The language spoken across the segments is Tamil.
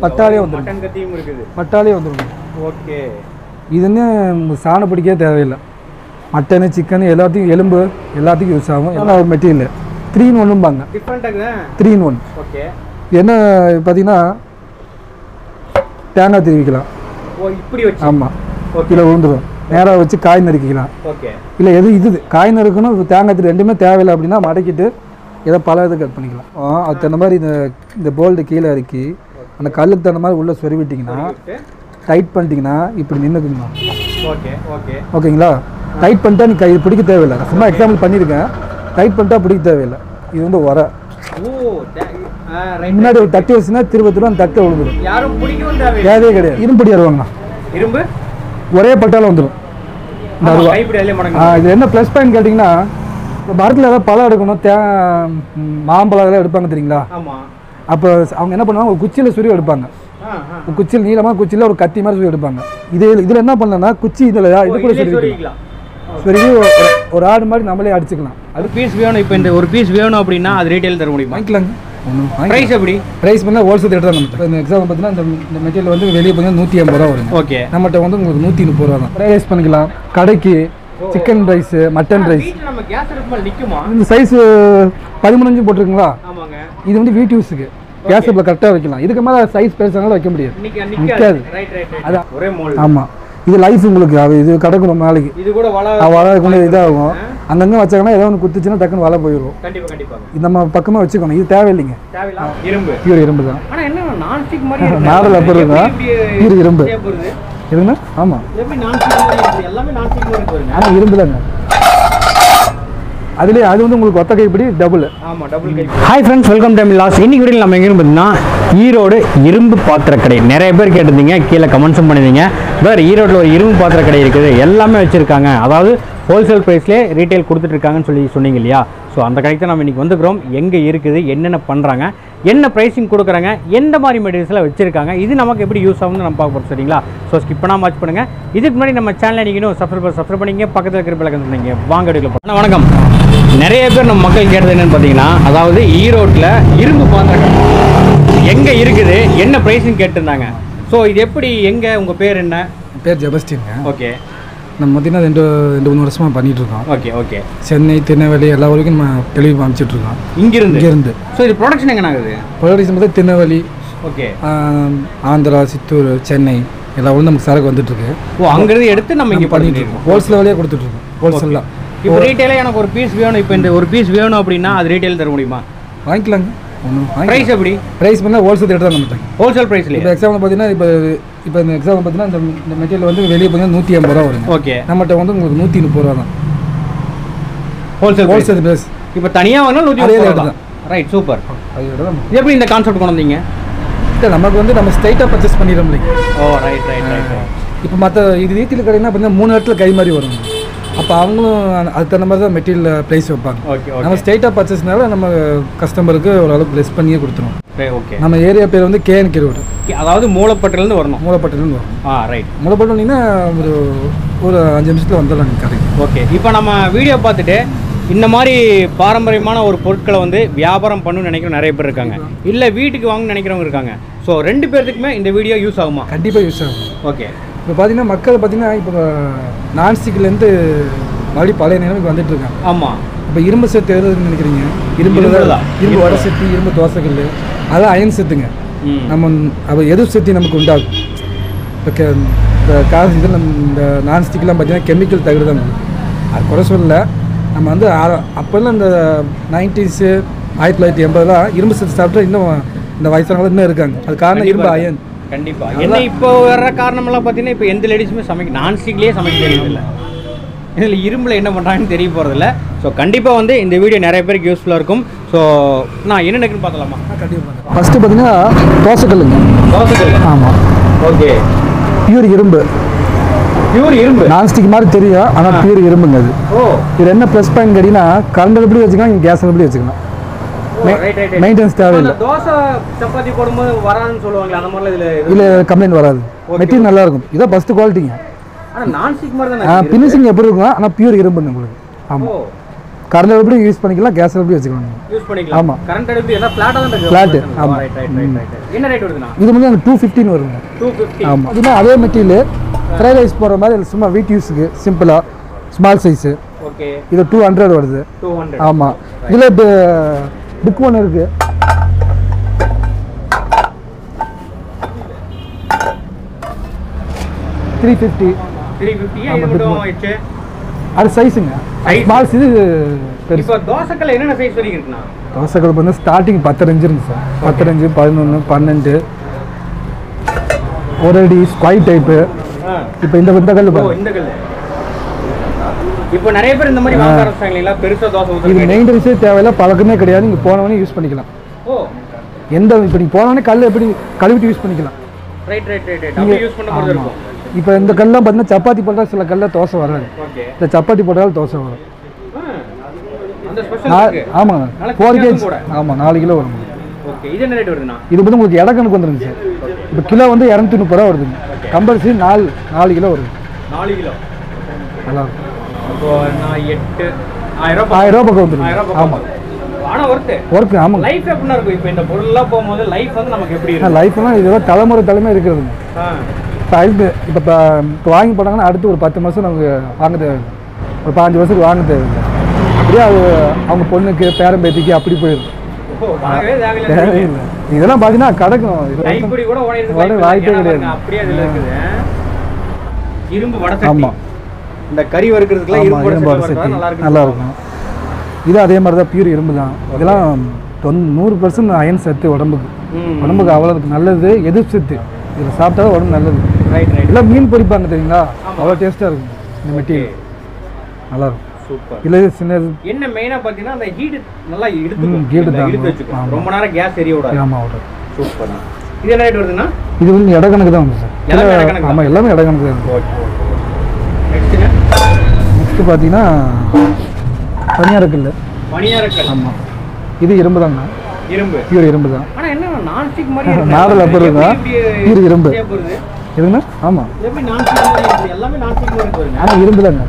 பட்டாலே வந்துடும் மட்டன் கத்தியும் இருக்குது பட்டாலே வந்துடும் ஓகே இதுன்னு சாண பிடிக்கவே தேவையில்லை மட்டனு சிக்கனு எல்லாத்தையும் எலும்பு எல்லாத்துக்கும் யூஸ் ஆகும் எல்லாம் ஒரு மெட்டீரியல் த்ரீ இன் ஒன்றும்பாங்க டிஃப்ரெண்ட்டாக த்ரீ இன் ஒன் ஓகே என்ன பார்த்தீங்கன்னா தேங்காய் திருவிக்கலாம் ஓ இப்படி வச்சு ஆமாம் ஓகே கீழே விழுந்துடும் நேராக வச்சு காய் நறுக்கிக்கலாம் ஓகே இல்லை எது இது காய் நறுக்கணும் இது தேங்காய் திரு ரெண்டுமே தேவையில்லை அப்படின்னா மடக்கிட்டு ஏதோ பல இது கட் பண்ணிக்கலாம் ஆ, அதுக்கு தகுந்த மாதிரி இந்த இந்த போல்டு கீழே இறக்கி அந்த கல்லுக்கு தகுந்த மாதிரி உள்ளே சொருவிட்டிங்கன்னா டைட் பண்ணிட்டீங்கன்னா இப்படி நின்றுக்குங்கண்ணா ஓகே ஓகே ஓகேங்களா டைட் பண்ணிட்டா நீ கை இது பிடிக்க தேவையில்லை நான் சும்மா எக்ஸாம்பிள் பண்ணியிருக்கேன் டைட் பண்ணிட்டா பிடிக்க தேவையில்லை இது வந்து உர ஓ ரைட் முன்னாடி ஒரு தட்டு வச்சுன்னா திரும்ப திரும்ப அந்த தட்டை விழுந்துடும் யாரும் பிடிக்கவும் தேவை தேவையே கிடையாது இரும்படி அருவாங்கண்ணா இரும்பு ஒரே பட்டால வந்துடும் இந்த ஆமா, அருவா கைப்பிடி அதிலே மடங்கு ஆ, இது என்ன ப்ளஸ் பாயிண்ட் கேட்டிங்கன்னா இப்போ மரத்தில் ஏதாவது பழம் எடுக்கணும் தே ம், மாம்பழம் அதெல்லாம் எடுப்பாங்க தெரியுங்களா ஆமா அப்போ அவங்க என்ன பண்ணுவாங்க ஒரு குச்சியில் சுருவி எடுப்பாங்க ஆ ஆ ஒரு குச்சியில் நீளமாக குச்சியில் ஒரு கத்தி மாதிரி சுருவி எடுப்பாங்க இது இதில் என்ன பண்ணலன்னா குச்சி இதில் இது கூட இதுலயே சுருவி சொருகிக்கலாம். சுருவி ஒரு- ஒரு ஆடு மாதிரி நம்மளே அடிச்சுக்கலாம் அது பீஸ் வேணும் இப்போ இந்த ஒரு பீஸ் வேணும் அப்படின்னா அது ரீட்டைல் தர முடியுமா வாங்கிக்கலாங்க ஒன்றும் ப்ரைஸ் எப்படி ப்ரைஸ் பண்ணால் ஹோல்சேல் ரேட் தான் நம்ம இந்த எக்ஸாம்பிள் பார்த்தீங்கன்னா இந்த இந்த மெட்டீரியல் வந்து வெளியே பார்த்தீங்கன்னா நூற்றி ஐம்பது ரூபா வருங்க ஓகே நம்மகிட்ட வந்து உங்களுக்கு நூற்றி முப்பது ரூபா தான் ரைஸ் பண்ணிக்கலாம் கடைக்கு சிக்கன் ரைஸு மட்டன் ரைஸ் வீட்டில் நம்ம கேஸ் அடுப்பு மேலே நிற்குமா இந்த சைஸு பதிமூணு போட்டிருக்குங்களா ஆமாங்க இது வந்து வீட்டு யூஸுக்கு கேஸ் அடுப்பில் கரெக்டாக வைக்கலாம் இதுக்கு மேலே சைஸ் பெருசானாலும் வைக்க முடியாது இன்னைக்கு நிக்காது. நிக்காது ரைட் ரைட் ரைட் அதான். ஒரே மோல் ஆமாம் இது லைஃப் உங்களுக்கு அது இது கிடக்கும் ரொம்ப நாளைக்கு இது கூட வள வளரக்குள்ள இதாகும் அங்கங்கே வச்சாங்கன்னா ஏதோ ஒன்று குத்துச்சுன்னா டக்குன்னு வலை போயிடும் கண்டிப்பா கண்டிப்பாங்க இது நம்ம பக்கமாக வச்சுக்கணும் இது தேவையில்லைங்க தேவையில்லாம் இரும்பு பியூர் இரும்பு தான் ஆனா என்ன நான் ஸ்டிக் மாதிரி இருக்கு. மாடல் அப்போ இருக்கா எப்படி இப்படி பியூர் இரும்பு shape வருது? இருங்க ஆமாம் எப்படி நான் ஸ்டிக் மாதிரி இருக்கு? எல்லாமே நான் ஸ்டிக் மாதிரி வருங்க ஆனால் இரும்பு தாங்க அதுலேயே அது வந்து உங்களுக்கு ஒத்த கைப்பிடி டபுள் ஆமா டபுள் கை hi friends welcome time loss இன்னைக்கு வீடியோவில் நம்ம எங்கே பார்த்தீங்கன்னா ஈரோடு இரும்பு பாத்திர கடை நிறைய பேர் கேட்டிருந்தீங்க கீழே கமெண்ட்ஸும் பண்ணியிருந்தீங்க வேறு ஈரோட்டில் ஒரு இரும்பு பாத்திர கடை இருக்குது எல்லாமே வச்சுருக்காங்க அதாவது ஹோல்சேல் ப்ரைஸ்லேயே ரீட்டைல் கொடுத்துட்ருக்காங்கன்னு சொல்லி சொன்னீங்க இல்லையா ஸோ அந்த கடைக்கு தான் நம்ம இன்றைக்கி வந்துக்கிறோம் எங்கே இருக்குது என்னென்ன பண்ணுறாங்க என்ன ப்ரைஸிங் கொடுக்குறாங்க எந்த மாதிரி மெட்டீரியல்ஸ்லாம் வச்சுருக்காங்க இது நமக்கு எப்படி யூஸ் ஆகும்னு நம்ம பார்க்க போகிறோம் சரிங்களா ஸோ ஸ்கிப் பண்ணாமல் வாட்ச் பண்ணுங்கள் இதுக்கு முன்னாடி நம்ம சேனலை நீங்கள் இன்னும் சப்ஸ்கிரைப் சப்ஸ்கிரைப் பண்ணிங்க பக்கத்தில் இருக்கிற பிள்ளைங்க சொன்னீங்க வாங்க எடுக்கல போகலாம் வணக்கம் நிறைய பேர் நம்ம மக்கள் கேட்டது என்னன்னு பார்த்தீங்கன்னா அதாவது ஈரோட்டில் இரும்பு பாத்திரம் எங்கே இருக்குது என்ன ப்ரைஸிங் கேட்டிருந்தாங்க ஸோ இது எப்படி எங்கே உங்கள் பேர் என்ன பேர் ஜெபஸ்டின்ங்க ஓகே நம்ம பார்த்தீங்கன்னா ரெண்டு ரெண்டு மூணு வருஷமாக பண்ணிட்டு இருக்கோம் ஓகே ஓகே சென்னை திருநெல்வேலி எல்லா வரைக்கும் நம்ம டெலிவரி அனுப்பிச்சிட்டு இருக்கோம் இங்கிருந்து இங்கேருந்து ஸோ இது ப்ரொடக்ஷன் எங்கே ஆகுது ப்ரொடக்ஷன் பார்த்தா திருநெல்வேலி ஓகே ஆஹ், ஆந்திரா சித்தூர் சென்னை எல்லா ஊரும் நமக்கு சரக்கு வந்துட்டு இருக்கு ஓ அங்கிருந்து எடுத்து நம்ம இங்கே பண்ணிட்டு பண்ணிட்டு இருக்கோம் ஹோல்சேல் வழியாக கொடுத்துட்டு இருக்கோம் ஹோல்சேல்லாம் இப்போ ரீட்டைலே எனக்கு ஒரு பீஸ் வேணும் இப்போ இந்த ஒரு பீஸ் வேணும் அப்படின்னா அது ரீட்டைல் தர முடியுமா வாங்கிக்கலாங்க ஒன்றும் வாங்கி ப்ரைஸ் எப்படி ப்ரைஸ் பண்ணால் ஹோல்சேல் ரேட் தான் நம்மகிட்ட ஹோல்சேல் ப்ரைஸ்லேயே இப்போ எக்ஸாம்பிள் பார்த்தீங்கன்னா இப்போ இப்போ இந்த எக்ஸாம்பிள் பார்த்தீங்கன்னா இந்த இந்த மெட்டீரியல் வந்து வெளியே பார்த்தீங்கன்னா நூற்றி ஐம்பது ரூபா வருங்க ஓகே நம்மகிட்ட வந்து உங்களுக்கு நூற்றி முப்பது ரூபா தான் ஹோல்சேல் ஹோல்சேல் ஹோல்சேல் ப்ரைஸ் இப்போ தனியாக வாங்கினா நூற்றி அதே முப்பது rate தான் ரைட் சூப்பர் அது விட தான் இது எப்படி இந்த கான்செப்ட் கொண்டு வந்தீங்க இல்லை நமக்கு வந்து நம்ம ஸ்ட்ரைட்டாக பர்ச்சேஸ் பண்ணிடுறோம் இல்லைங்க ஓ ரைட் ரைட் ரைட் இப்போ மற்ற இது ரீட்டில் கடைனா பார்த்தீங்கன்னா மூணு இடத்துல கை மாதிரி வரும் அப்போ அவங்களும் அதுக்கு தகுந்த மாதிரி தான் மெட்டீரியல் ப்ரைஸ் வைப்பாங்க ஓகே நம்ம ஓகே ஸ்ட்ரைட்டாக பர்ச்சேஸ்னால நம்ம கஸ்டமருக்கு ஓரளவுக்கு லெஸ் பண்ணியே கொடுத்துருவோம் ஓகே நம்ம ஏரியா பேர் வந்து கேஎன் ரோடு அதாவது மூலப்பட்டிலேருந்து வரணும் மூலப்பட்டிலேருந்து வரும் ஆ ரைட் மூலப்பட்டு வந்தீங்கன்னா ஒரு ஒரு அஞ்சு நிமிஷத்தில் வந்துடலாம் நீங்கள் கடைக்கு ஓகே இப்போ நம்ம வீடியோ பார்த்துட்டு இந்த மாதிரி பாரம்பரியமான ஒரு பொருட்களை வந்து வியாபாரம் பண்ணணும்னு நினைக்கிற நிறைய பேர் இருக்காங்க இல்லை வீட்டுக்கு வாங்கணும்னு நினைக்கிறவங்க இருக்காங்க ஸோ ரெண்டு பேர்த்துக்குமே இந்த வீடியோ யூஸ் ஆகுமா கண்டிப்பாக யூஸ் ஆகும் ஓகே இப்போ பார்த்தீங்கன்னா மக்கள் பார்த்தீங்கன்னா இப்போ நான்ஸ்டிக்லேருந்து மறுபடியும் பழைய நிலைமைக்கு வந்துட்டு இருக்காங்க ஆமாம் இப்போ இரும்பு செத்து எதுன்னு நினைக்கிறீங்க இரும்புல இரும்புல தான் தான். இரும்பு வடை இரும்புல. செத்து இரும்பு தோசைக்கல் அதான் அயன் செத்துங்க ம் நம்ம அப்போ எதிர்ப்பு சக்தி நமக்கு உண்டாகும் இப்போ கே இந்த காசு இதில் நம்ம இந்த நான்ஸ்டிக்லாம் பார்த்தீங்கன்னா கெமிக்கல் தகுதி தான் உங்களுக்கு. அது குறை சொல்லல நம்ம வந்து ஆ- அப்போல்லாம் இந்த நைன்டிஸு ஆயிரத்தி தொள்ளாயிரத்தி எண்பதுலாம் இரும்பு சத்து சாப்பிட்டா இன்னும் இந்த வயசானவங்க இன்னும் இருக்காங்க அது காரணம் இரும்பு அயன் கண்டிப்பா என்ன இப்போ வர்ற காரணமெல்லாம் பார்த்தீங்கன்னா இப்போ எந்த லேடிஸுமே சமைக்க நான்ஸ்டிக்லேயே சமைக்க தெரியுதில்ல இதில் இரும்பில் என்ன பண்ணுறாங்கன்னு தெரிய போகிறதில்ல ஸோ கண்டிப்பாக வந்து இந்த வீடியோ நிறைய பேருக்கு யூஸ்ஃபுல்லாக இருக்கும் ஸோ நான் என்ன நினைக்குன்னு பார்த்தலாமா கண்டிப்பாக ஃபஸ்ட்டு பார்த்தீங்கன்னா தோசைக்கல்லுங்க தோசைக்கல் ஆமாம் ஓகே பியூர் இரும்பு பியூர் இரும்பு நான்ஸ்டிக் மாதிரி தெரியும் ஆனால் பியூர் இரும்புங்க அது ஓ இது என்ன ப்ளஸ் பாயிண்ட் கேட்டிங்கன்னா கரண்ட் எப்படி வச்சுக்கலாம் இங்கே கேஸ் எப்படி வச்சுக்கலாம் ரைட் ரைட் மெயின்டெனன்ஸ் தேவையில்லை தோசை சப்பாத்தி போடும்போது வராதுன்னு சொல்லுவாங்களே அந்த மாதிரிலாம் இதில் இதில் கம்ப்ளைண்ட் வராது மெட்டீரியல் நல்லா இருக்கும் இதான் ஃபஸ்ட்டு குவாலிட்டிங்க ஆனால் நான்ஸ்டிக் மாதிரி தானே ஃபினிஷிங் எப்படி இருக்கும் ஆனால் பியூர் இரும்புங்க உங்களுக்கு ஓ ஆமாம் கரண்ட் எப்படி யூஸ் பண்ணிக்கலாம் கேஸ் எப்படி வச்சுக்கலாம் நீங்க. யூஸ் பண்ணிக்கலாம் ஆமா. கரண்ட் அடுப்பு எல்லாம் ஃபிளாட்டா தான் இருக்கு Flat, ஆமா. ரைட் ரைட் ரைட் ரைட் என்ன ரேட் வருதுண்ணா இது வந்து எனக்கு டூ ஃபிஃப்டின் வருங்க 250 ஆமாம் இதுனா அதே மெட்டீரியல் ஃப்ரைட் ரைஸ் போடுற மாதிரி இது சும்மா வீட் யூஸுக்கு சிம்பிளாக ஸ்மால் சைஸு ஓகே இது டூ ஹண்ட்ரட் வருது 200 ஆமாம் இதில் புக் ஒன்று இருக்குது த்ரீ ஃபிஃப்டி 350 ஆமா, இது big மட்டும் one. ஆயிடுச்சு அது சைஸுங்க Size? ஸ்மால் இது பெருசு இப்போ தோசைக்கல்ல என்னென்ன சைஸ் வரைக்கும் இருக்குண்ணா தோசைகள் வந்து ஸ்டார்டிங் பத்து ரேஞ்சு இருக்கு சார் பத்து ரேஞ்சு பதினொன்று பன்னெண்டு ஒரு அடி ஸ்கொய் டைப்பு ஆ இப்போ இந்த இந்த கல் ஓ பாருங்க இந்த கல்லு இப்போ நிறைய பேர் இந்த மாதிரி வாங்க ஆரம்பிச்சாங்க இல்லைங்களா பெருசா தோசை இது ஊத்துறது மெயின்டெனன்ஸே தேவையில்ல பழக்கமே கிடையாது நீங்கள் போனவொடனே யூஸ் பண்ணிக்கலாம் ஓ எந்த இப்போ நீங்கள் போனவொடனே கல் எப்படி கழுவிட்டு யூஸ் பண்ணிக்கலாம் ரைட் ரைட் ரைட் ரைட் அப்படியே யூஸ் பண்ண போறது இருக்கும் இப்போ இந்த கல்லாம் பார்த்தீங்கன்னா சப்பாத்தி போட்டால் சில கல்ல தோசை வராது ஓகே இந்த சப்பாத்தி போட்டாலும் தோசை வரும் அந்த ஸ்பெஷல் நா- இருக்கு ஆமாங்க நல்லா ஃபோர் thickness கேஜ் கூட. ஆமாம் நாலு கிலோ வரும் ஓகே இது என்ன ரேட் வருதுண்ணா இது வந்து உங்களுக்கு இட கணக்கு வந்துருங்க சார் இப்போ கிலோ வந்து இரநூத்தி முப்பது ரூபா வருதுங்க கம்பல்சரி நாலு நாலு கிலோ வருது நாலு கிலோ நல்லா இருக்கும் அப்போ நான் எட்டு ஆயிரம் ரூபாய் ஆயிரம் ரூபா பக்கம் வந்துருங்க ஆயிரம் ரூபாய் ஆமாம் ஆனா ஒர்த்து ஒர்க்கு ஆமாங்க லைஃப் எப்படின்னா இருக்கும் இப்போ இந்த பொருள்லாம் போகும்போது லைஃப் வந்து நமக்கு எப்படி இருக்கும் லைஃப்லாம் இதெல்லாம் தலைமுறை தலைமை இருக்கிறதுங்க ஆ இப்போ அடுத்து இப்போ இப்போ இப்போ வாங்கி போட்டாங்கன்னா அடுத்து ஒரு பத்து மாதம் நமக்கு வாங்க தேவையில்லை ஒரு பாஞ்சு வருஷத்துக்கு வாங்க தேவையில்லை அப்படியே அது அவங்க பொண்ணுக்கு பேரன் பேத்திக்கு அப்படி போயிடும் ஓ, வாங்கவே தேவையில்லை தேவையில்லை இதெல்லாம் பார்த்தீங்கன்னா கிடக்கும் இது கைப்பிடி கூட உடையிறதுக்கு உடைய வாய்ப்பு வாய்ப்பே இல்லை. ஏன்னா கிடையாது. பாருங்க, அப்படியே அதுல இருக்குது இரும்பு வடை ஆமா. இந்த கறி வறுக்கிறதுக்குலாம் ஆமாம் இரும்பு வடை இரும்பு செட்டு வடை வறுத்தா நல்லா சட்டி இருக்கு நல்லா இருக்கும் இது அதே மாதிரி தான் பியூர் இரும்பு தான் இதெல்லாம் தொன் நூறு பர்சன்ட் அயன் சத்து உடம்புக்கு ம் உடம்புக்கு அவ்வளோ நல்லது எதிர்ப்பு சத்து இதில் சாப்பிட்டா உடம்பு நல்லது ரைட் ரைட் எல்லாம் மீன் பொரிப்பாங்க தெரியுங்களா அவ்வளோ டேஸ்ட்டாக இருக்கும் இந்த மெட்டீரியல் நல்லா இருக்கும் சூப்பர் இல்லை சின்ன என்ன மெயினா பாத்தீங்கன்னா அந்த ஹீட் நல்லா ம், இழுத்துக்கும் heat இந்த தான். இழுத்து வச்சுக்கும் ஆமா. ரொம்ப நேரம் கேஸ் எரிய விடாது ஆமாம் அவ்வளோ சூப்பர் இது என்ன ரேட் வருதுன்னா இது வந்து இட கணக்கு தான் வந்து சார் எல்லாமே இட கணக்கு தான். ஆமாம் எல்லாமே இட கணக்கு தான் ஓகே நெக்ஸ்ட்டுங்க நெக்ஸ்ட்டு பார்த்தீங்கன்னா பனியாரக்கல் பனியாரக்கல் ஆமாம் இது இரும்பு தாங்க இரும்பு பியூர் இரும்பு தான் ஆனா என்ன நான்ஸ்டிக் மாதிரி இருக்கு. நாடல் அப்பர் எப்படி தான் இப்படி பியூர் இரும்பு shape வருது? எதுங்க ஆமாம் எப்படி நான்ஸ்டிக் மாதிரி இருக்கு? எல்லாமே நான்ஸ்டிக் மாதிரி இருக்கு பாருங்க. ஆனால் இரும்பு தாங்க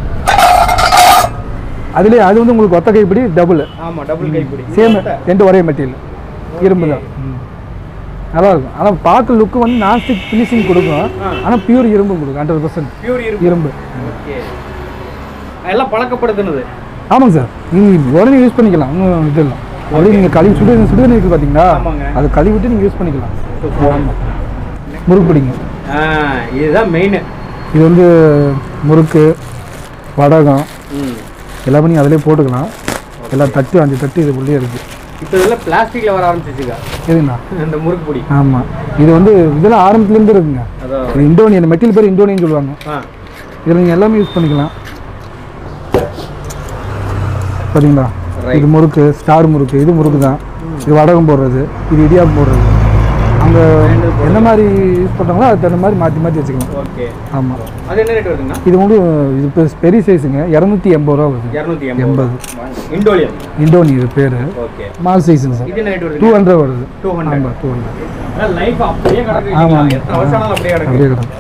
அதுலேயே அது வந்து உங்களுக்கு ஒத்த கைப்பிடி டபுள் ஆமா டபுள் கைப்பிடி சேம் ரெண்டு ஒரே மெட்டீரியல் இரும்பு தான் ம். நல்லா இருக்கும் ஆனால் பார்க்க லுக்கு வந்து நான்ஸ்டிக் ஃபினிஷிங் கொடுக்கும் ஆ. ஆனால் பியூர் இரும்பு கொடுக்கும் ஹண்ட்ரட் பர்சன்ட் பியூர் இரும்பு இரும்பு ஓகே எல்லாம் பழக்கப்படுத்துனது ஆமாங்க சார் நீங்கள் உடனே யூஸ் பண்ணிக்கலாம் ஒன்றும் இது இல்லை அப்படியே நீங்கள் கழுவி சுடு சுடுதண்ணி இருக்குது பார்த்தீங்களா ஆமாங்க. அது கழுவிட்டு நீங்கள் யூஸ் பண்ணிக்கலாம் ஆமாம் முறுக்கு பிடிங்க ஆ இதுதான் மெயின் இது வந்து முறுக்கு வடகம் ம் எல்லாமே நீங்கள் அதிலே போட்டுக்கலாம் எல்லாம் தட்டு அஞ்சு தட்டு இது உள்ளே இருக்குது இப்போ இதெல்லாம் பிளாஸ்டிக்ல வர ஆரம்பிச்சிச்சுக்கா எதுங்கண்ணா இந்த முறுக்கு பொடி ஆமாம் இது வந்து இதெல்லாம் ஆரம்பத்துலேருந்து இருக்குங்க அதான் இது இண்டோனி அந்த மெட்டீரியல் பேர் இண்டோனின்னு சொல்லுவாங்க ஆ இதில் நீங்கள் எல்லாமே யூஸ் பண்ணிக்கலாம் பார்த்தீங்களா Right. இது முறுக்கு ஸ்டார் முறுக்கு இது முறுக்கு தான் இது வடகம் போடுறது இது இடியாப்பம் போடுறது அங்கே என்ன மாதிரி யூஸ் பண்ணுறாங்களோ அதுக்கு தகுந்த மாதிரி மாற்றி மாற்றி வச்சுக்கலாம் ஓகே ஆமாம் அது என்ன ரேட் வருதுங்கண்ணா இது வந்து இது இப்போ பெரிய சைஸுங்க இரநூத்தி எண்பது ரூபா வருது இரநூத்தி எண்பது இண்டோலியம் இண்டோனி இது பேர் ஓகே ஸ்மால் சைஸுங்க சார் இது என்ன ரேட் டூ வருது ஹண்ட்ரட் வருது டூ ஹண்ட்ரட் ஆமாம் டூ ஹண்ட்ரட் லைஃப் அப்படியே கிடக்கு ஆமா, இல்லைங்களா? ஆமா. எத்தனை வருஷம் ஆனாலும் அப்படியே கிடக்கு அப்படியே கிடக்கும்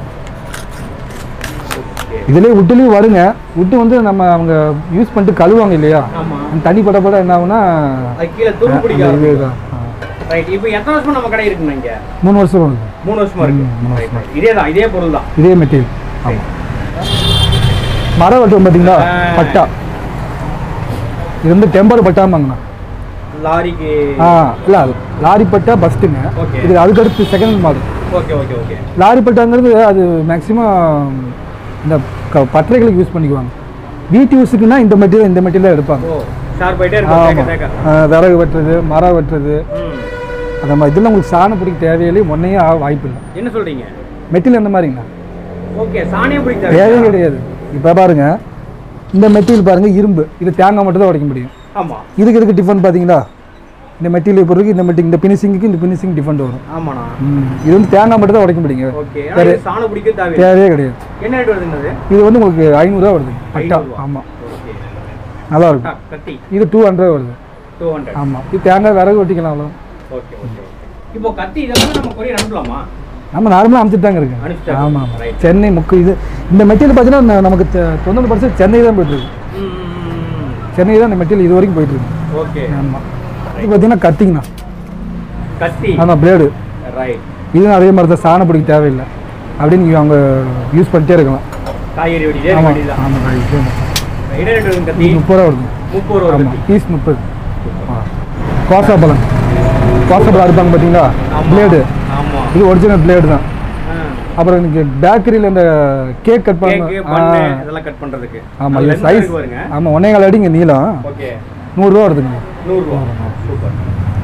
ஓகே இதுலேயே உட்டுலேயும் வருங்க உட்டு வந்து நம்ம அவங்க யூஸ் பண்ணிட்டு கழுவாங்க இல்லையா ஆமா அந்த தண்ணி பட பட என்ன ஆகுனா அது கீழே துரு பிடிக்க அந்த ஆரம்பிக்கும். இதுதான். ஆ. ரைட் இப்போ எத்தனை வருஷமா நம்ம கடை இருக்குண்ணா இங்க மூணு வருஷம் வருது மூணு வருஷமா இருக்கு ம், மூணு Right, right. இதே தான் இதே பொருள் தான் இதே மெட்டீரியல் ஆமாம் மரம் வெட்டுவோம் பார்த்தீங்களா ஆ. பட்டா இது வந்து டெம்பர் பட்டாமாங்கண்ணா லாரிக்கு ஆ இல்லை லாரி பட்டா பஸ்ட்டுங்க Okay. இது அதுக்கடுத்து second model okay okay okay lorry பட்டாங்கிறது அது மேக்ஸிமம் இந்த க- பட்டறைகளுக்கு யூஸ் பண்ணிக்குவாங்க வீட்டு யூஸுக்குன்னா இந்த மெட்டீரியல் இந்த மெட்டீரியல் எடுப்பாங்க ஓ ஷார்ப் ஆயிட்டே இருக்கும் தேக்க ஆமாம் தேக்க விறகு வெட்டுறது மரம் வெட்டுறது ம். அந்த மாதிரி இதெல்லாம் உங்களுக்கு சாணம் பிடிக்க தேவையில்லை ஒன்றையே ஆக வாய்ப்பு இல்லை என்ன சொல்றீங்க மெட்டீரியல் அந்த மாதிரிங்கண்ணா ஓகே சாணியம் பிடிக்க தேவையே கிடையாது இப்போ பாருங்க இந்த மெட்டீரியல் பாருங்க இரும்பு இது தேங்காய் மட்டும் தான் உடைக்க முடியும் ஆமா இதுக்கு இதுக்கு டிஃபரெண்ட் பார்த்தீங்களா இந்த மெட்டீரியல் பொறுக்கு இந்த மெட்டி இந்த பினிஷிங்க்கு இந்த பினிஷிங் டிஃபரெண்ட் வரும் ஆமாண்ணா ம். இது வந்து தேங்காய் மட்டும் தான் உடைக்க முடியுங்க ஓகே ஆனா இது சாணம் பிடிக்க தேவை தேவையே கிடையாது என்ன ரேட் வருதுங்க அது இது வந்து உங்களுக்கு ஐநூறுரூவா வருது பட்டா ஐநூறுவா. ஆமாம் ஓகே நல்லா இருக்கும் கத்தி இது டூ ஹண்ட்ரட் வருது டூ ஹண்ட்ரட் ஆமாம் இது தேங்காய் விறகு வெட்டிக்கலாம் அவ்வளோ ஓகே ஓகே ஓகே இப்போ கத்தி இதெல்லாம் நம்ம கொரியர் அனுப்பலாமா நம்ம நார்மலாக அமுச்சுட்டு தாங்க இருக்கு அனுப்பிச்சிட்டாங்க. ஆமாம் ஆமாம் Right. சென்னை முக்கு இது இந்த மெட்டீரியல் பார்த்தீங்கன்னா ந- நமக்கு தெ- தொண்ணூறு பர்சன்ட் சென்னை தான் போயிட்டு இருக்கு ம் சென்னை தான் இந்த மெட்டீரியல் இது வரைக்கும் போயிட்டு இருக்கு ஓகே ஆமாம் இது பார்த்தீங்கன்னா கத்திங்கண்ணா கத்தி ஆமாம் பிளேடு ரைட் இதுவும் அதே மாதிரி தான் சாணம் பிடிக்க தேவையில்லை அப்படின்னு நீங்கள் அவங்க யூஸ் பண்ணிட்டே இருக்கலாம் காய்கறி வெடி ஆமாம் வெடி தான் ஆமாம் இடையில கத்தி இது முப்பது ரூபா வருது முப்பது ரூபா ஆமாம் கத்தி பீஸ் முப்பது ஆ கோசா பழம் கோசா பழம் அறுப்பாங்க பார்த்தீங்களா ஆமா. பிளேடு ஆமா இது ஒரிஜினல் பிளேடு தான் ஆ. அப்புறம் இன்னைக்கு பேக்கரியில் இந்த கேக் கட் கேக்கு பண்ண பண்ணு இதெல்லாம் கட் பண்றதுக்கு ஆமாம் அதுல இது length சைஸ் இருக்கு பாருங்க ஆமாம் ஒன்னே கால் அடிங்க நீளம் ஓகே நூறுரூவா வருதுங்க நூறு ரூபா சூப்பர்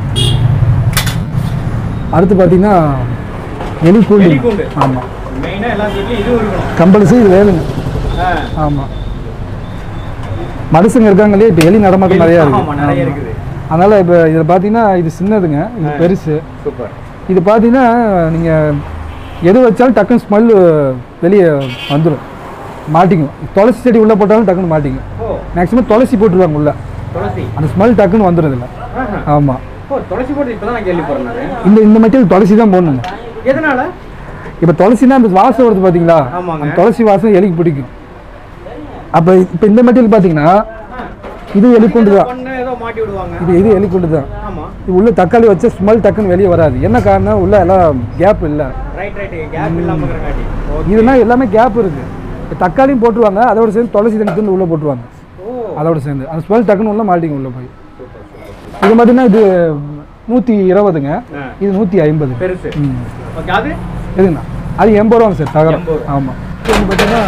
அடுத்து பார்த்தீங்கன்னா எலி கூண்டு எலிக்கூண்டு. ஆமாம் மெயினா எல்லா வீட்லயும் இதுவும் இருக்கணும் கம்பல்சரி இது வேணுங்க ஆ. ஆமாம் மனுஷங்க இருக்காங்க இல்லையா இப்போ எலி நடமாட்டம் நிறையா ஆமா இருக்கு நிறைய ஆமா. இருக்குது அதனால் இப்போ இதில் பார்த்தீங்கன்னா இது சின்னதுங்க இது ஆ. பெருசு சூப்பர் இது பார்த்தீங்கன்னா நீங்கள் எது வச்சாலும் டக்குன்னு ஸ்மெல்லு வெளியே வந்துடும் மாட்டிக்கும் துளசி செடி உள்ளே போட்டாலும் டக்குன்னு மாட்டிக்கும் ஓ மேக்ஸிமம் துளசி போட்டுருவாங்க உள்ள துளசி அந்த ஸ்மெல் டக்குன்னு வந்துடுது இல்லை ஆஹா. ஆமாம் ஓ துளசி போட்டு இப்பதான் நான் கேள்விப்படுறேன் நானு. இந்த இந்த மெட்டீரியல் துளசி தான் போடணுங்க எதனால இப்போ துளசினா அந்த வாசம் வருது பார்த்தீங்களா ஆமாங்க. அந்த துளசி வாசம் எலிக்கு பிடிக்கும் அப்போ இப்போ இந்த மெட்டீரியல் பார்த்தீங்கன்னா இது எலிக்குண்டு தான் பண்ண ஏதோ மாட்டி விடுவாங்க இது இது எலிக்குண்டு தான் ஆமா இது உள்ள தக்காளி வச்ச ஸ்மெல் டக்குன்னு வெளியே வராது என்ன காரணம் உள்ள எல்லாம் கேப் இல்லை ரைட் ரைட் கேப் இல்லாம இருக்கிறங்காட்டி ஓகே இதுனா எல்லாமே கேப் இருக்கு இப்ப தக்காளியும் போட்டுருவாங்க அதோட சேர்ந்து துளசி தண்ணி தூண்டு உள்ள போட்டுருவாங்க ஓ அதோட சேர்ந்து அந்த ஸ்மெல் டக்குன்னு உள்ள மாட்டிங்க உள்ள போய் சூப்பர் சூப்பர் இது பார்த்தீங்கன்னா இது நூற்றி இருபதுங்க ஆ. இது நூற்றி ஐம்பது பெருசு ம் ஓகே அது எதுங்கண்ணா அது எண்பது ரூபாங்க சார் தகரம் எண்பது ரூபா. ஆமாம் இது வந்து பார்த்தீங்கன்னா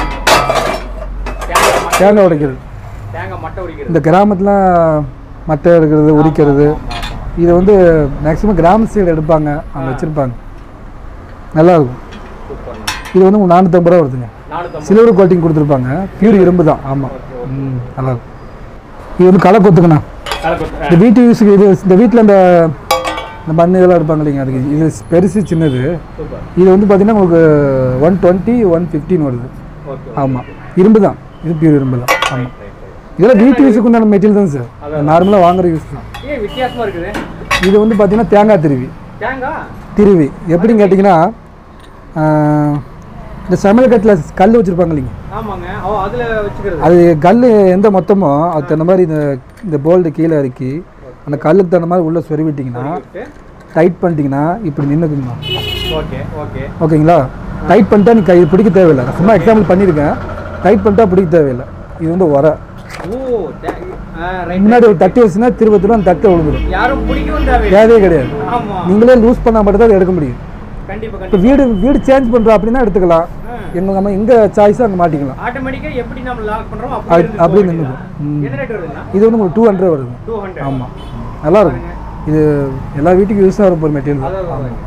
தேங்காய் மட்டை தேங்காய் உடைக்கிறது தேங்காய் மட்டை உடைக்கிறது இந்த கிராமத்தில் மட்டை எடுக்கிறது உரிக்கிறது ஆமா, ஆமா. இது வந்து மேக்ஸிமம் கிராம சைடு எடுப்பாங்க அங்கே வச்சுருப்பாங்க நல்லா இருக்கும் சூப்பர்ண்ணா இது வந்து உங்களுக்கு நானூற்றம்பது ரூபா வருதுங்க நானூத்தம்பது சில்வர் கோட்டிங் கொடுத்துருப்பாங்க பியூர் இரும்பு தான் ஆமாம் ம் நல்லா இருக்கும் இது வந்து களை கொத்துக்கண்ணா கலக்கொத்து. இந்த வீட்டு யூஸுக்கு இது இந்த வீட்டில் இந்த இந்த மண் இதெல்லாம் இருப்பாங்க இல்லைங்க அதுக்கு இது பெருசு சின்னது சூப்பர் இது வந்து பார்த்தீங்கன்னா உங்களுக்கு ஒன் டுவெண்ட்டி ஒன் ஃபிஃப்டின் வருது ஓகே ஆமாம் இரும்பு தான் இது பியூர் இரும்பு தான் ஆமாம் ரைட் ரைட் ரைட் இதெல்லாம் வீட்டு யூஸுக்கு உண்டான மெட்டீரியல் தான் சார் நார்மலாக வாங்குற யூஸ் தான் ஏன் வித்தியாசமா இருக்குது இது வந்து பார்த்தீங்கன்னா தேங்காய் திருவி தேங்காய் திருவி எப்படின்னு கேட்டிங்கன்னா ஆஹ், இந்த சமையல் கட்டில் கல் வச்சுருப்பாங்க இல்லைங்க ஆமாங்க ஓ அதுல வச்சுக்கிறது அது கல் எந்த மொத்தமோ அதுக்கு தகுந்த மாதிரி இந்த இந்த போல்டு கீழே இறக்கி அந்த கல்லுக்கு தகுந்த மாதிரி உள்ளே சொருவிட்டிங்கன்னா டைட் பண்ணிட்டீங்கன்னா இப்படி நின்றுக்குங்கண்ணா ஓகே ஓகே ஓகேங்களா டைட் பண்ணிட்டா நீ கை பிடிக்க தேவையில்லை நான் சும்மா எக்ஸாம்பிள் பண்ணியிருக்கேன் டைட் பண்ணிட்டா பிடிக்க தேவையில்லை இது வந்து உர ஓ ரைட் முன்னாடி ஒரு தட்டி வச்சுன்னா திரும்ப திரும்ப அந்த தட்டை விழுந்துடும் யாரும் பிடிக்கவும் தேவையில்லை தேவையே கிடையாது ஆமா நீங்களே லூஸ் பண்ணால் மட்டும் தான் அதை எடுக்க முடியும் கண்டிப்பா இப்போ கண்டிப்பா வீடு வீடு சேஞ்ச் பண்ணுறோம் அப்படின்னா எடுத்துக்கலாம் எங்க நம்ம எங்கே சாய்ஸோ அங்கே மாட்டிக்கலாம் ஆட்டோமேட்டிக்கா எப்படி நம்ம லாக் பண்றோம் அது- அப்படி இருந்து அப்படியே போக நின்றுக்கும் வேண்டியதுதான். என்ன ரேட் வருதுன்னா இது வந்து உங்களுக்கு டூ ஹண்ட்ரட் வருது 200 ஆமாம் நல்லா இருக்கும் இது எல்லா வீட்டுக்கும் யூஸ் ஆகிற ஒரு மெட்டீரியல் அதான் தான் அதான்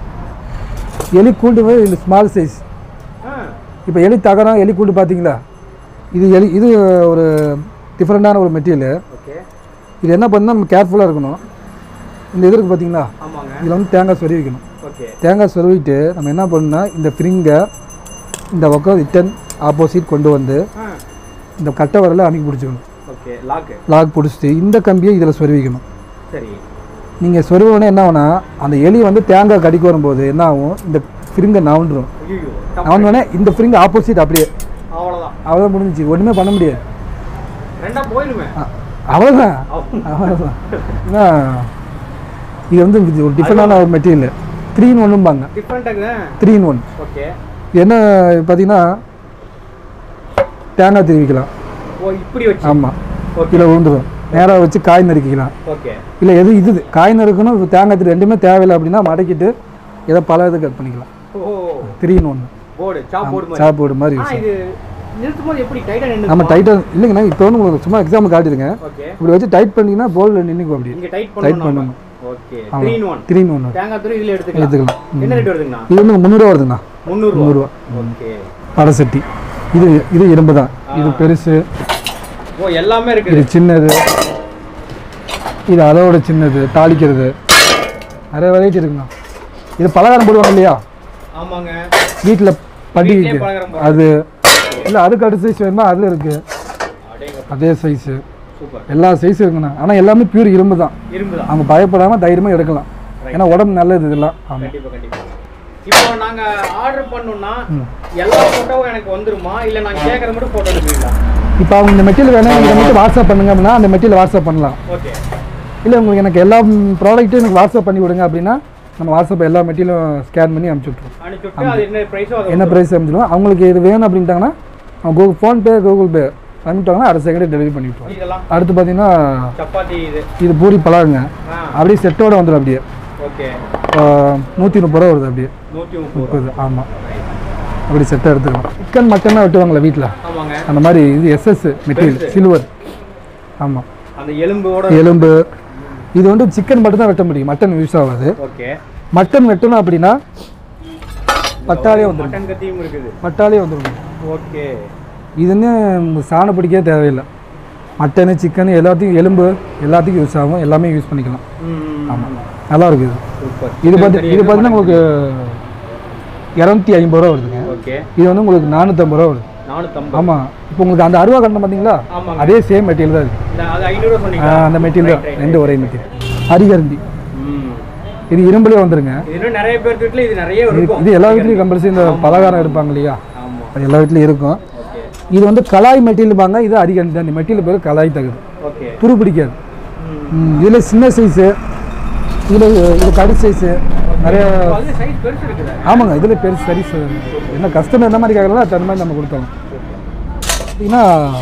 எலி கூண்டு வந்து இந்த ஸ்மால் சைஸ் ஆ இப்போ எலி தகரம் எலி கூண்டு பார்த்தீங்களா இது எலி இது ஒரு டிஃப்ரெண்ட்டான ஒரு மெட்டீரியல் ஓகே இது என்ன பண்ணால் நம்ம கேர்ஃபுல்லாக இருக்கணும் இந்த இது இருக்கு பார்த்தீங்களா ஆமாங்க இதில் வந்து தேங்காய் சொருவி வைக்கணும் ஓகே தேங்காய் சொருவிட்டு நம்ம என்ன பண்ணணும்னா இந்த ஃப்ரிங்கை இந்த பக்கம் ரிட்டன் ஆப்போசிட் கொண்டு வந்து ஆ இந்த கட்டை வரல அமைக்கி பிடிச்சிக்கணும் ஓகே லாக் லாக் பிடிச்சிட்டு இந்த கம்பியை இதில் சொருவிக்கணும் சரி நீங்கள் சொருவனே என்ன ஆகும்னா அந்த எலி வந்து தேங்காய் கடிக்க வரும்போது என்ன ஆகும் இந்த ஃப்ரிங்கை நவுண்டுரும் ஐயோ நவுண்டோடனே இந்த ஃப்ரிங் ஆப்போசிட் அப்படியே அவ்வளவுதான் அவ்வளோதான் முடிஞ்சிச்சு ஒன்றுமே பண்ண முடியாது ரெண்டா போயிருமே அ- அவ்வளோதான் அவ்வளோதான் ஏன்னா இது வந்து இது ஒரு டிஃப்ரெண்டான ஒரு மெட்டீரியல் த்ரீ இன் ஒன்றும்பாங்க டிஃப்ரெண்டாங்க த்ரீ இன் ஒன் ஓகே என்ன பார்த்தீங்கன்னா தேங்காய் திருவிக்கலாம் ஓ இப்படி வச்சு ஆமாம் ஓகே கீழே விழுந்துடும் நேராக வச்சு காய் நறுக்கிக்கலாம் ஓகே இல்லை எது இது காய் நறுக்கணும் இப்ப தேங்காய் திரு ரெண்டுமே தேவையில்லை அப்படின்னா மடக்கிட்டு ஏதோ பல இது கட் பண்ணிக்கலாம் ஓ த்ரீ இன் ஒன்று போர்டு சாப் போர்டு மாதிரி சாப்பிடு மாதிரி ஆனா யூஸ் இது நிறுத்தும் போது எப்படி டைட்டா நின்னு நம்ம டைட்டாக இல்லைங்கண்ணா இப்போ வந்து உங்களுக்கு சும்மா எக்ஸாம்பிள் காட்டிடுங்க ஓகே இப்படி வச்சு டைட் பண்ணிங்கன்னா போலில் நின்றுக்கும் அப்படி இங்க டைட் டைட் பண்ணணும் பண்ணணும் ஓகே 3 in 1 த்ரீ இன் ஒன்று தேங்காய் துரு இதுல எடுத்துக்கலாம் எடுத்துக்கலாம் ம். என்ன ரேட் வருதுங்கண்ணா இது வந்து முந்நூறுரூவா வருதுண்ணா 300 ரூபா முந்நூறுரூவா ஓகே படை சட்டி இது இது இரும்பு தான் இது பெருசு ஓ எல்லாமே இருக்குது இது சின்னது இது அதோட சின்னது தாளிக்கிறது நிறைய வெரைட்டி இருக்குண்ணா இது பலகாரம் போடுவாங்க இல்லையா ஆமாங்க வீட்டில் பண்டிகைக்கு வீட்லயே பலகாரம் அது இல்லை அதுக்கு அடுத்த சைஸ் வேணுமா அதில் இருக்குது அடேங்க அதே சைஸு சூப்பர் எல்லா சைஸும் இருக்குண்ணா ஆனால் எல்லாமே பியூர் இரும்பு தான் இரும்பு தான் அவங்க பயப்படாமல் தைரியமாக எடுக்கலாம் ஏன்னா உடம்பு நல்லது இதெல்லாம் ஆமாம் கண்டிப்பா கண்டிப்பா இப்போ நாங்க ஆர்டர் பண்ணோம்னா எல்லா போட்டோவும் எனக்கு வந்துருமா இல்ல நான் கேக்குற மட்டும் போட்டோ எடுப்பீங்களா இப்போ அவங்க இந்த மெட்டீரியல் வேணும் நீங்கள் மட்டும் வாட்ஸ்அப் பண்ணுங்க அப்படின்னா அந்த மெட்டீரியல் வாட்ஸ்அப் பண்ணலாம் ஓகே இல்லை உங்களுக்கு எனக்கு எல்லா ப்ராடக்ட்டும் எனக்கு வாட்ஸ்அப் பண்ணி விடுங்க அப்படின்னா நம்ம வாட்ஸ்அப் எல்லா மெட்டீரியலும் ஸ்கேன் பண்ணி அனுப்பிச்சி விட்ருவோம் அனுப்பிச்சுட்டு அது என்ன ப்ரைஸோ அது என்ன ப்ரைஸ் அனுப்பிச்சிடுவோம் அவங்களுக்கு இது வேணும் அப்படின்ட்டாங்கன்னா அவங்க கூகுள் ஃபோன்பே கூகுள் பே அனுப்பிட்டாங்கன்னா அடுத்த செகண்டே டெலிவரி பண்ணி விட்ருவோம் இதெல்லாம் அடுத்து பார்த்தீங்கன்னா சப்பாத்தி இது இது பூரி பழகுங்க ஆ அப்படியே செட்டோட வந்துடும் அப்படியே ஓகே நூற்றி முப்பது ரூபா வருது அப்படியே நூற்றி முப்பது முப்பது ஆமாம் அப்படி செட்டாக எடுத்துக்கலாம் சிக்கன் மட்டன்லாம் வெட்டுவாங்களே வீட்டில் ஆமாங்க அந்த மாதிரி இது எஸ்எஸ் மெட்டீரியல் சில்வர் ஆமாம் அந்த எலும்போட எலும்பு இது வந்து சிக்கன் மட்டும் தான் வெட்ட முடியும் மட்டன் யூஸ் ஆகாது ஓகே மட்டன் வெட்டணும் அப்படின்னா பட்டாலே வந்துடும் மட்டன் கத்தியும் இருக்குது பட்டாலே வந்துடும் ஓகே இதுன்னு சாண பிடிக்கவே தேவையில்லை மட்டனு சிக்கன் எல்லாத்தையும் எலும்பு எல்லாத்துக்கும் யூஸ் ஆகும் எல்லாமே யூஸ் பண்ணிக்கலாம் ம் ஆமாம் நல்லா இருக்குது இது சூப்பர் இது பார்த்து இது பார்த்தீங்கன்னா உங்களுக்கு இரநூத்தி ஐம்பது ரூபா வருதுங்க ஓகே இது வந்து உங்களுக்கு நானூற்றம்பது ரூபா வருது நானூற்றம்பது ஆமாம் இப்போ உங்களுக்கு அந்த அருவா கண்டம் பார்த்தீங்களா ஆமாங்க அதே சேம் மெட்டீரியல் தான் இருக்குது இந்த அது ஐநூறுரூவா ஆ, சொன்னீங்க அந்த மெட்டீரியல் தான் ரெண்டு ஒரே மெட்டீரியல் அரிகரண்டி ம் இது இரும்புலேயே வந்துருங்க இது இன்னும் நிறைய பேர் வீட்டில் இது நிறைய இது இருக்கும் இது எல்லா வீட்லேயும் கம்பல்சரி இந்த பலகாரம் எடுப்பாங்க இல்லையா ஆமாம் அது எல்லா வீட்லேயும் இருக்கும் ஓகே இது வந்து கலாய் மெட்டீரியல் பாங்க இது அரிகரண்டி தான் இந்த மெட்டீரியல் பேர் கலாய் தகுது ஓகே துரு பிடிக்காது ம் இதில் சின்ன சைஸு இதில் இது கடு சைஸு நிறைய அது சைஸ் பெருசு இருக்குது ஆமாங்க இதில் பெருசு சரி சார் என்ன கஸ்டமர் என்ன மாதிரி கேட்கலாம் அது மாதிரி நம்ம கொடுத்தோம் பார்த்தீங்கன்னா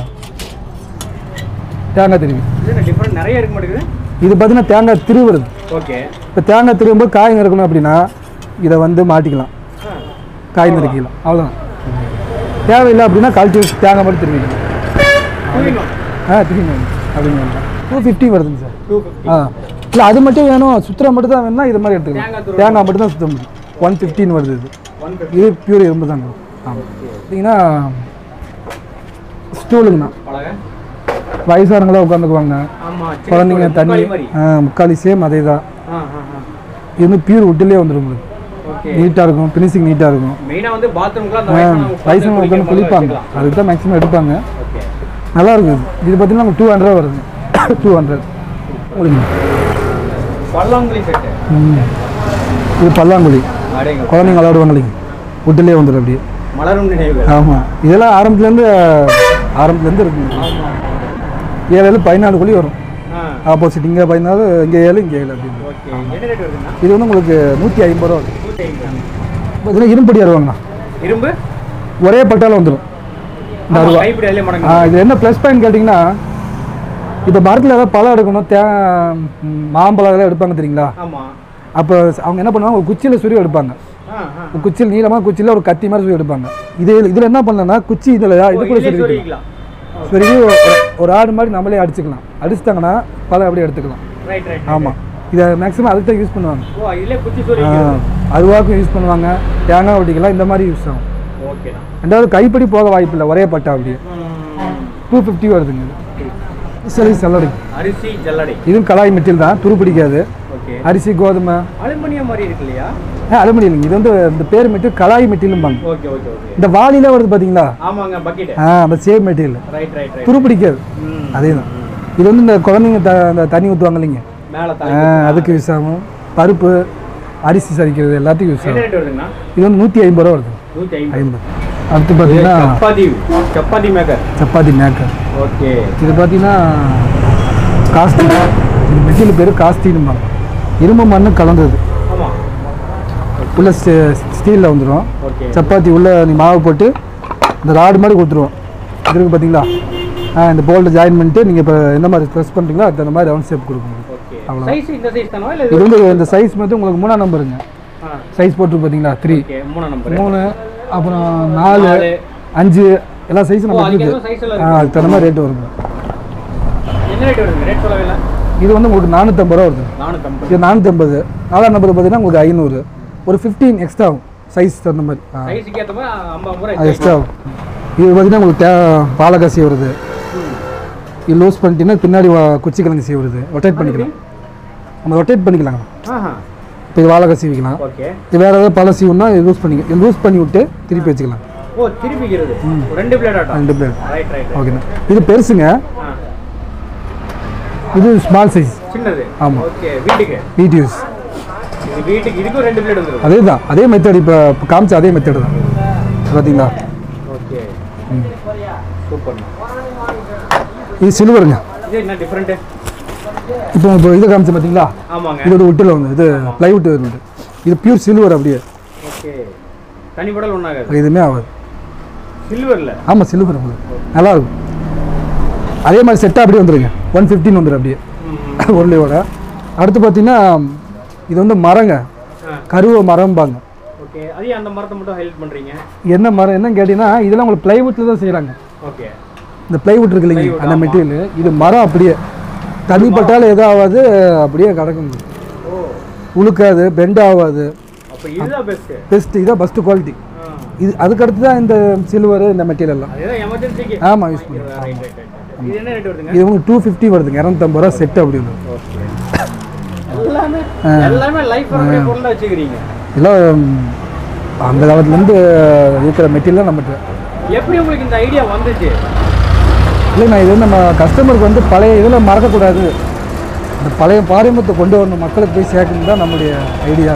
தேங்காய் திருவி இது டிஃப்ரெண்ட் நிறைய இருக்க மாட்டேங்குது இது பார்த்தீங்கன்னா தேங்காய் திரு வருது ஓகே இப்போ தேங்காய் திருவும்போது காய் நறுக்கணும் அப்படின்னா இதை வந்து மாட்டிக்கலாம் ஆ காய் நறுக்கிக்கலாம் அவ்வளோதான் தேவையில்லை அப்படின்னா கழட்டி வச்சு தேங்காய் மட்டும் திருவிக்கலாம் புரியுமா ஆ திரும்பி அப்படிங்க டூ ஃபிஃப்டி வருதுங்க சார் டூ ஃபிஃப்டி ஆ இல்லை அது மட்டும் வேணும் சுற்றுலா மட்டும் தான் வேணும்னா இது மாதிரி எடுத்துக்கலாம் தேங்காய் துருவல். தேங்காய் மட்டும் தான் சுத்த முடியும் ஒன் ஃபிஃப்டின் வருது இது ஒன் ஃபிஃப்டி இது பியூர் இரும்பு தாங்க ஆமாம் பார்த்தீங்கன்னா ஸ்டூலுங்கண்ணா பழக வயசானவங்களாம் உட்காந்துக்குவாங்க ஆமாம் குழந்தைங்க தண்ணி மாதிரி ஆ, முக்காலி சேம் அதே தான் ஆ ஆ ஆ இது வந்து பியூர் உட்டிலே வந்துடும் உங்களுக்கு ஓகே நீட்டாக இருக்கும் ஃபினிஷிங் நீட்டாக இருக்கும் மெயினாக வந்து பாத்ரூம்க்குலாம் அந்த ஆ, வயசானவங்க வயசானவங்க உட்கார்ந்து உட்காந்து குளிப்பாங்க வச்சுக்கலாம். அதுக்கு தான் மேக்ஸிமம் எடுப்பாங்க ஓகே நல்லா இருக்குது இது பார்த்தீங்கன்னா டூ ஹண்ட்ரட் வருது டூ ஹண்ட்ரட் முடியுங்க பல்லாங்குழி செட்டு ம். இது பல்லாங்குழி அடேங்க குழந்தைங்க விளாடுவாங்க இல்லைங்க உட்டிலே வந்துடும் அப்படியே மலரும் நினைவுகள் ஆமாம் இதெல்லாம் ஆரம்பத்துலேருந்து ஆரம்பத்துலேருந்து இருக்குங்க ஆமாம் ஏழு ஏழு பதினாலு குழி வரும் ஆ ஆப்போசிட் இங்கே பதினாலு இங்கே ஏழு இங்கே ஏழு அப்படின்னு ஓகே என்ன ரேட் வருதுண்ணா இது வந்து உங்களுக்கு நூற்றி ஐம்பது ரூபா வரும் நூற்றி ஐம்பது பார்த்தீங்கன்னா இரும்படி அருவாங்கண்ணா இரும்பு ஒரே பட்டால வந்துடும் இந்த ஆமா, அருவா கைப்பிடி அதிலே ஆ, மடங்கு இது என்ன ப்ளஸ் பாயிண்ட் கேட்டிங்கன்னா இப்போ மரத்தில் ஏதாவது பழம் எடுக்கணும் தே ம், மாம்பழம் இதெல்லாம் எடுப்பாங்க தெரியுங்களா ஆமாம் அப்போ அவங்க என்ன பண்ணுவாங்க ஒரு குச்சியில் சுரி எடுப்பாங்க ஆ ஆ ஒரு குச்சியில் நீளமாக குச்சியில் ஒரு கத்தி மாதிரி சுரி எடுப்பாங்க இது இதில் என்ன பண்ணலன்னா குச்சி இதில் இது கூட இதுலேயே சுரி சொருகிக்கலாம் சுருகி ஒரு- ஒரு ஆடு மாதிரி நம்மளே அடிச்சுக்கலாம் அடிச்சிட்டாங்கன்னா பழம் அப்படியே எடுத்துக்கலாம் ரைட் ரைட் ஆமாம் இதை மேக்ஸிமம் அதுக்கு தான் யூஸ் பண்ணுவாங்க ஓ இதுலேயே குச்சி ஆ, சொருகிக்கிறது அருவாக்கும் யூஸ் பண்ணுவாங்க தேங்காய் ஒட்டிக்கலாம் இந்த மாதிரி யூஸ் ஆகும் ஓகேண்ணா ரெண்டாவது கைப்படி போக வாய்ப்பு இல்லை ஒரே பட்டா அப்படியே டூ ஃபிஃப்டி வருதுங்க இது சரி சல்லடை அரிசி ஜல்லடை இதுவும் கலாய் மெட்டீரியல் தான் துரு பிடிக்காது ஓகே அரிசி கோதுமை அலுமினியம் மாதிரி இருக்கு இல்லையா அலுமினியம் இல்லைங்க இது வந்து இந்த பேர் மெட்டீரியல் கலாய் மெட்டீரியல்பாங்க ஓகே ஓகே ஓகே இந்த வாளியில வருது பார்த்தீங்களா ஆமாங்க பக்கெட் ஆ அந்த same material right right right துரு பிடிக்காது ம் அதே தான் இது வந்து இந்த குழந்தைங்க த இந்த தண்ணி ஊற்றுவாங்க இல்லைங்க மேலே ஆ, தாய் அதுக்கு யூஸ் ஆகும் பருப்பு அரிசி சரிக்கிறது எல்லாத்துக்கும் யூஸ் என்ன ஆகும் ரேட் வருதுங்கண்ணா இது வந்து நூற்றி ஐம்பது ரூபா வருது நூற்றி ஐம்பது ஐம்பது அடுத்து பார்த்தீங்கன்னா சப்பாத்தி சப்பாத்தி மேக்கர் சப்பாத்தி மேக்கர் ஓகே இது பார்த்தீங்கன்னா காஸ்டி இது மெட்டீரியல் பேர் காஸ்டின்பாங்க இரும்பு மண்ணு கலந்தது ஆமாம் உள்ள ஸ்டீலில் வந்துடும் ஓகே சப்பாத்தி உள்ள நீ மாவு போட்டு இந்த ராடு மாதிரி கொடுத்துருவோம் இது இருக்கு பார்த்தீங்களா ஆ இந்த போல்ட்டை ஜாயின் பண்ணிட்டு நீங்கள் இப்போ எந்த மாதிரி ப்ரெஸ் பண்ணுறீங்களோ அதுக்கு தகுந்த மாதிரி ரவுண்ட் ஷேப் கொடுக்கணும் ஓகே அவ்வளவுதான். சைஸ் இந்த சைஸ் தானோ இல்லை இது வந்து இந்த சைஸ் மட்டும் உங்களுக்கு மூணாம் நம்பருங்க ஆ சைஸ் போட்டு பார்த்தீங்களா த்ரீ ஓகே மூணாம் நம்பர் மூணு அப்புறம் நாலு நாலு. அஞ்சு எல்லா சைஸும் ஓ நம்ம அதுக்கு இருக்குது எதுவும் சைஸ் எல்லாம் ஆ இருக்கு அதுக்கு தகுந்த மாதிரி ரேட்டு வருங்க என்ன ரேட் வருதுங்க ரேட் சொல்லவே இல்லை இது வந்து உங்களுக்கு நானூற்றம்பது ரூபா வருது நானூற்றம்பது இது நானூற்றம்பது நாலாம் நம்பர் பார்த்தீங்கன்னா உங்களுக்கு ஐநூறு ஒரு ஃபிஃப்டீன் எக்ஸ்ட்ரா ஆகும் சைஸ் தகுந்த மாதிரி ஆ சைஸுக்கு ஏற்ற மாதிரி ஐம்பது ரூபா அது எக்ஸ்ட்ரா ஆகும் இது பார்த்தீங்கன்னா உங்களுக்கு தே பாலகாசி வருது இது லூஸ் பண்ணிட்டீங்கன்னா பின்னாடி வா- குச்சி கிழங்கு சீ வருது ரொட்டேட் பண்ணிக்கலாம் நம்ம ரொட்டேட் பண்ணிக்கலாங்க ஆஹா இப்போ இது வாழைக்காய் சீவிக்கலாம் ஓகே இது வேறு ஏதாவது பழம் சீவுனா இது லூஸ் பண்ணிக்க இது லூஸ் பண்ணி விட்டு திருப்பி வச்சுக்கலாம் ஓ திருப்பிக்கிறது ரெண்டு பிளேட் ஆட்டம் ரெண்டு பிளேட் ரைட் ரைட் ஓகேண்ணா இது பெருசுங்க ஆ இது ஸ்மால் சைஸ் சின்னது ஆமா. ஓகே வீட்டுக்கு வீட் யூஸ் இது வீட்டுக்கு இதுக்கும் ரெண்டு பிளேட் வந்துடும் அதே தான் அதே மெத்தட் இப்போ இப்போ காமிச்ச அதே மெத்தட் தான் பார்த்தீங்களா ஓகே ம். சூப்பர் இது சில்வருங்க இது என்ன டிஃப்ரெண்ட்டு இப்போ இப்போ இதை காமிச்சு பார்த்தீங்களா ஆமாங்க இது ஒரு உட்டில் வந்து இது ப்ளைவுட் வருது இது பியூர் சில்வர் அப்படியே ஓகே தனி படல் ஒன்றாகாது எதுவுமே ஆகாது சில்வரில் ஆமாம் சில்வர் உங்களுக்கு நல்லா இருக்கும் அதே மாதிரி செட்டாக அப்படியே வந்துருங்க ஒன் ஃபிஃப்டின் வந்துடும் அப்படியே உருளையோட அடுத்து பார்த்தீங்கன்னா இது வந்து மரங்க ஆ. கருவ மரம்பாங்க ஓகே அதையும் அந்த மரத்தை மட்டும் ஹைலைட் பண்ணுறீங்க என்ன மரம் என்னன்னு கேட்டிங்கன்னா இதெல்லாம் உங்களுக்கு ப்ளைவுட்டில் தான் செய்கிறாங்க ஓகே இந்த ப்ளைவுட் இருக்கு இல்லைங்க Plywood, அந்த ஆமா. மெட்டீரியல் இது மரம் அப்படியே தண்ணி பட்டாலும் எதுவும் ஆகாது அப்படியே கிடக்கும் ஓ உழுக்காது பெண்ட் ஆகாது அப்போ இதுதான் பெஸ்ட்டு பெஸ்ட் இதான் ஃபஸ்ட்டு குவாலிட்டி இது அதுக்கடுத்து தான் இந்த சில்வர் இந்த மெட்டீரியல் எல்லாம் அதுதான் எமர்ஜென்சிக்கு ஆமாம் யூஸ் பண்ணி ரைட் ரைட் ரைட் இது என்ன ரேட் வருதுங்க இது உங்களுக்கு டூ ஃபிஃப்டி வருதுங்க இரநூத்தம்பது ரூபா செட் அப்படி வரும் எல்லாமே எல்லாமே லைஃப் வரக்கூடிய பொருளாக வச்சுக்கிறீங்க எல்லாம் ம், அந்த காலத்துலேருந்து இருக்கிற மெட்டீரியல் நம்மகிட்ட எப்படி உங்களுக்கு இந்த ஐடியா வந்துச்சு இல்லைண்ணா இது வந்து நம்ம கஸ்டமருக்கு வந்து பழைய இதில் மறக்கக்கூடாது இந்த பழைய பாரம்பரியத்தை கொண்டு வரணும் மக்களுக்கு போய் சேர்க்கணும் தான் நம்முடைய ஐடியா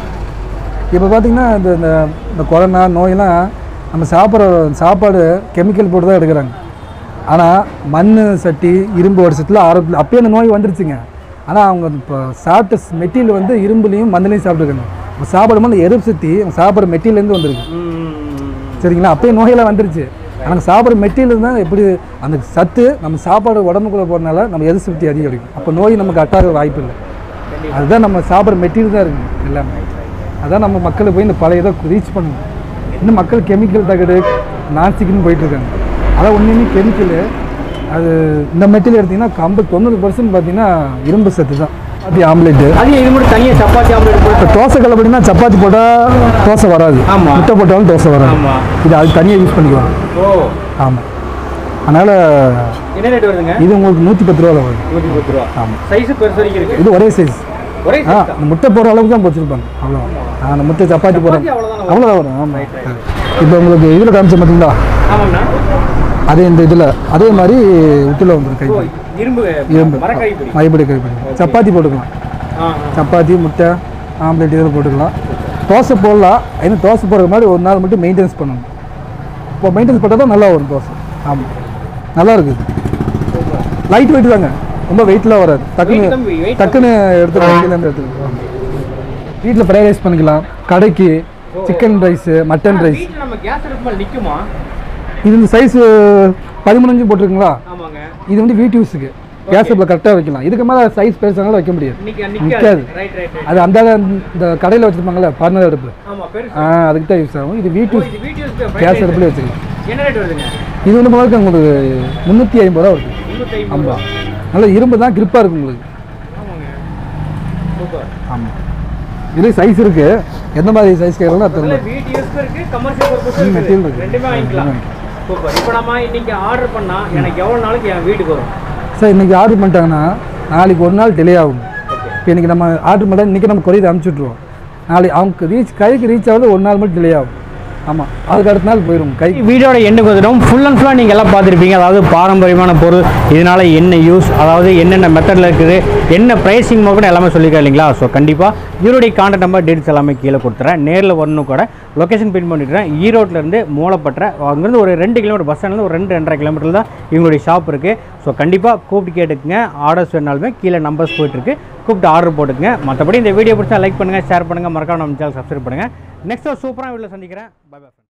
இப்போ பார்த்தீங்கன்னா இந்த இந்த இந்த கொரோனா நோயெல்லாம் நம்ம சாப்பிட்ற சாப்பாடு கெமிக்கல் போட்டு தான் எடுக்கிறாங்க ஆனால் மண் சட்டி இரும்பு வருஷத்தில் ஆரோக்கியம் அப்பயே அந்த நோய் வந்துருச்சுங்க ஆனால் அவங்க இப்போ சாப்பிட்ட மெட்டீரியல் வந்து இரும்புலையும் மண்ணுலையும் சாப்பிட்டுருக்காங்க இப்போ சாப்பிடும்போது எரிப்பு சக்தி அவங்க சாப்பிட்ற மெட்டீரியல்லேருந்து வந்திருக்கு சரிங்களா அப்பயே நோயெல்லாம் வந்துருச்சு ஆனால் சாப்பிட்ற மெட்டீரியல் தான் எப்படி அந்த சத்து நம்ம சாப்பாடு உடம்புக்குள்ளே போகிறனால நம்ம எதிர்ப்பு சக்தி அதிகம் கிடைக்கும் அப்போ நோய் நமக்கு அட்டாக வாய்ப்பு இல்லை அதுதான் நம்ம சாப்பிட்ற மெட்டீரியல் தான் இருக்குது எல்லாமே அதான் நம்ம மக்களை போய் இந்த பழைய இதை ரீச் பண்ணணும் இன்னும் மக்கள் கெமிக்கல் தகடு நான்ஸ்டிக்னு போயிட்டுருக்காங்க அதான் ஒன்றுமே கெமிக்கலு அது இந்த மெட்டீரியல் எடுத்திங்கன்னா கம்பு தொண்ணூறு பர்சன்ட் பார்த்தீங்கன்னா இரும்பு சத்து தான் அது ஆம்லேட்டு அது இது மட்டும் தனியாக சப்பாத்தி ஆம்லேட் போட்டு இப்போ தோசை கலப்படினா சப்பாத்தி போட்டால் தோசை வராது ஆமா. முட்டை போட்டாலும் தோசை வராது ஆமாம் இது அது தனியாக யூஸ் பண்ணிக்குவாங்க ஓ ஆமாம் அதனால் என்ன ரேட் வருதுங்க இது உங்களுக்கு நூற்றி பத்து ரூபா வருது நூற்றி பத்து ரூபா ஆமாம் சைஸு பெருசு வரைக்கும் இருக்கு இது ஒரே சைஸ் ஒரே ஆ size தான். அந்த முட்டை போடுற அளவுக்கு தான் பொறிச்சிருப்பாங்க அவ்வளோ ஆ அந்த முட்டை சப்பாத்தி போடுற சப்பாத்தி அவ்வளோதான் அவ்வளோதான் வரும் ஆமாம் இப்போ உங்களுக்கு இதில் காமிச்ச பார்த்தீங்களா ஆமாண்ணா அதே இந்த இதில் அதே மாதிரி உட்டில் வந்துருக்கு ஓ கை இரும்பு இரும்பு மரக்கறிப்பொடி மைப்படி கைப்படி சப்பாத்தி போட்டுக்கலாம் ஆ சப்பாத்தி முட்டை ஆம்லேட் இதில் போட்டுக்கலாம் தோசை போடலாம் ஏன்னா தோசை போடுற மாதிரி ஒரு நாள் மட்டும் மெயின்டெனன்ஸ் பண்ணணும் இப்போ மெயின்டெனன்ஸ் பண்ணால் தான் நல்லா வரும் தோசை ஆமாம் நல்லா இருக்குது லைட் வெயிட் தாங்க ரொம்ப வெயிட்லாம் வராது டக்குன்னு Weight கம்மி, weight டக்குன்னு எடுத்துக்கலாம் எடுத்துக்கலாம் வீட்டில் ஃப்ரைட் ரைஸ் பண்ணிக்கலாம் கடைக்கு சிக்கன் ரைஸு மட்டன் ரைஸ் வீட்டில் நம்ம கேஸ் அடுப்பு மேலே நிற்குமா இது இந்த சைஸு பதிமூணு போட்டிருக்குங்களா ஆமாங்க இது வந்து வீட்டு யூஸுக்கு கேஸ் அடுப்பில் கரெக்டாக வைக்கலாம் இதுக்கு மேலே சைஸ் பெருசானாலும் வைக்க முடியாது இன்னைக்கு நிக்காது. நிற்காது ரைட் ரைட் ரைட் அது அந்த இந்த கடையில் வச்சுருப்பாங்கல்ல பர்னர் அடுப்பு ஆமாம் பெருசு ஆ அதுக்கு தான் யூஸ் ஆகும் இது வீட்டு ஓ, யூஸ் இது வீடியோஸ்க்கு கேஸ் அடுப்புலேயே வச்சுக்கலாம் என்ன ரேட் வருதுங்க இது வந்து உங்களுக்கு உங்களுக்கு முந்நூற்றி ஐம்பது ரூபா வருது முந்நூற்றி ஐம்பது ரூபா நல்ல இரும்பு தான் கிரிப்பாக இருக்கும் உங்களுக்கு ஆமாங்க சூப்பர் ஆமாம் இதுலேயும் சைஸ் இருக்குது எந்த மாதிரி சைஸ் கேட்கலாம் அதில் தெரியும் வீடியோஸ்க்கும் இருக்குது கமர்ஷியல் பர்பஸும் ம், material இருக்குது இருக்கு. ரெண்டுமே வாங்கிக்கலாம் சூப்பர் இப்போ நம்ம இன்னைக்கு ஆர்டர் பண்ணால் எனக்கு எவ்வளோ நாளைக்கு என் வீட்டுக்கு வரும் சார் இன்றைக்கி ஆர்டர் பண்ணிட்டாங்கன்னா நாளைக்கு ஒரு நாள் டிலே ஆகும் ஓகே இப்போ இன்றைக்கி நம்ம ஆர்டர் பண்ணால் இன்றைக்கி நம்ம கொரியர் அனுப்பிச்சுட்ருவோம் நாளைக்கு அவங்க ரீச் கைக்கு ரீச் ஆகுது ஒரு நாள் மட்டும் டிலே ஆகும் ஆமாம் அதுக்கு அடுத்த நாள் போயிடும் கை வீடியோட எண்டுக்கு வந்துடும் ஃபுல் அண்ட் ஃபுல்லாக நீங்கள் எல்லாம் பார்த்துருப்பீங்க அதாவது பாரம்பரியமான பொருள் இதனால் என்ன யூஸ் அதாவது என்னென்ன மெத்தடில் இருக்குது என்ன ப்ரைஸிங் கூட எல்லாமே சொல்லியிருக்கேன் இல்லைங்களா ஸோ கண்டிப்பாக இவருடைய கான்டாக்ட் நம்பர் டீட்டெயில்ஸ் எல்லாமே கீழே கொடுத்துறேன் நேரில் வரணும் கூட லொக்கேஷன் பின் பண்ணிட்டுறேன் ஈரோட்லேருந்து மூலப்பற்ற அங்கேருந்து ஒரு ரெண்டு கிலோமீட்டர் பஸ் ஸ்டாண்ட்லேருந்து ஒரு ரெண்டு ரெண்டரை கிலோமீட்டர் தான் இவங்களுடைய ஷாப் இருக்குது ஸோ கண்டிப்பாக கூப்பிட்டு கேட்டுக்குங்க ஆர்டர்ஸ் வேணாலுமே கீழே நம்பர்ஸ் போயிட்டுருக்கு கூப்பிட்டு ஆர்டர் போட்டுக்குங்க மற்றபடி இந்த வீடியோ பிடிச்சா லைக் பண்ணுங்கள் ஷேர் பண்ணுங்கள் மறக்காம நம்ம சேனல் சப்ஸ்கிரைப் பண்ணுங்கள் நெக்ஸ்ட் ஒரு சூப்பரான வீடியோ சந்திக்கிறேன் பை பை